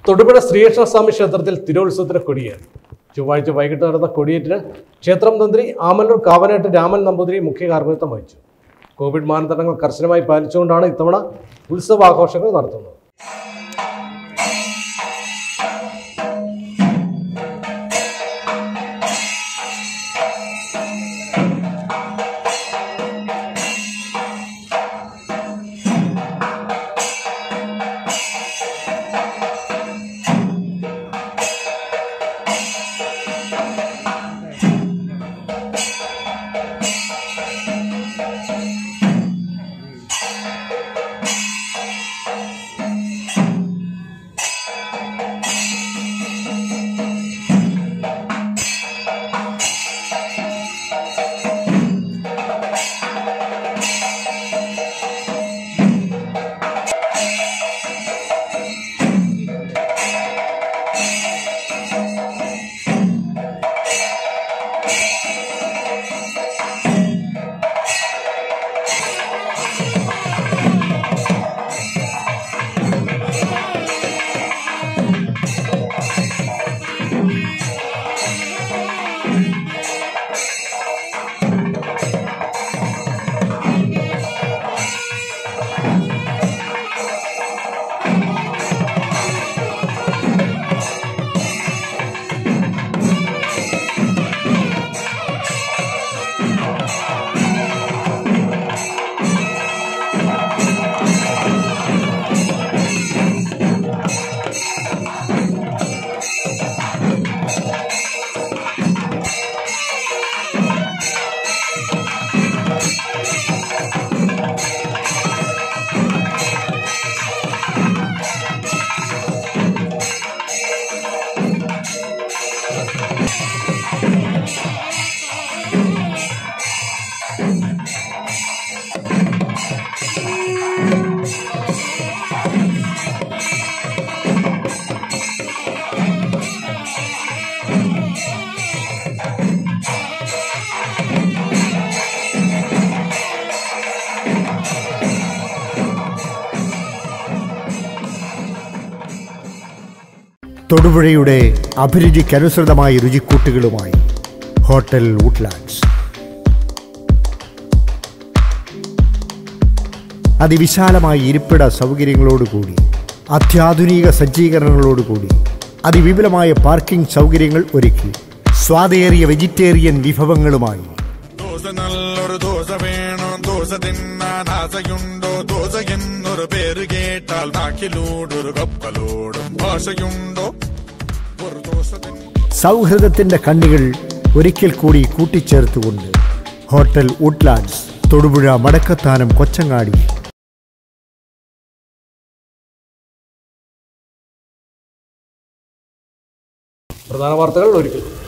തൊടുപുഴ ശ്രീകൃഷ്ണസ്വാമി ക്ഷേത്രത്തിൽ തിരുവുത്സവത്തിന് കൊടിയേറി ചൊവ്വാഴ്ച വൈകിട്ട് നടന്ന കൊടിയേറ്റിന് ക്ഷേത്രം തന്ത്രി ആമല്ലൂർ കാവനാട്ട് രാമൻ നമ്പൂതിരി മുഖ്യ കാർമ്മികത്വം വഹിച്ചു കോവിഡ് മാനദണ്ഡങ്ങൾ കർശനമായി പാലിച്ചുകൊണ്ടാണ് ഇത്തവണ ഉത്സവാഘോഷങ്ങൾ നടത്തുന്നത് തൊടുപുഴയുടെ അഭിരുചിക്കനുസൃതമായ രുചിക്കൂട്ടുകളുമായി ഹോട്ടൽ വുഡ്ലാൻഡ്സ് അതിവിശാലമായ ഇരിപ്പിട സൗകര്യങ്ങളോടുകൂടി അത്യാധുനിക സജ്ജീകരണങ്ങളോടുകൂടി അതിവിപുലമായ പാർക്കിംഗ് സൗകര്യങ്ങൾ ഒരുക്കി സ്വാദേറിയ വെജിറ്റേറിയൻ വിഭവങ്ങളുമായി ദോശ നല്ലൊരു ദോശ വേണോ ദോശ തിന്നാൻ ആശയുണ്ടോ ദോശ എന്നൊരു പേര് കേട്ടാൽ നാക്കിലൂടൊരു കപ്പലോടും ഭാഷയുണ്ടോ ഒരു ദോശ തിന്ന സൗഹൃദത്തിന്റെ കണ്ണികൾ ഒരിക്കൽ കൂടി കൂട്ടിച്ചേർത്തുകൊണ്ട് ഹോട്ടൽ വുഡ്ലാൻഡ്സ് തൊടുപുഴ മടക്കത്താനം കൊച്ചങ്ങാടി പ്രധാന വാർത്തകൾ ഒരിക്കൽ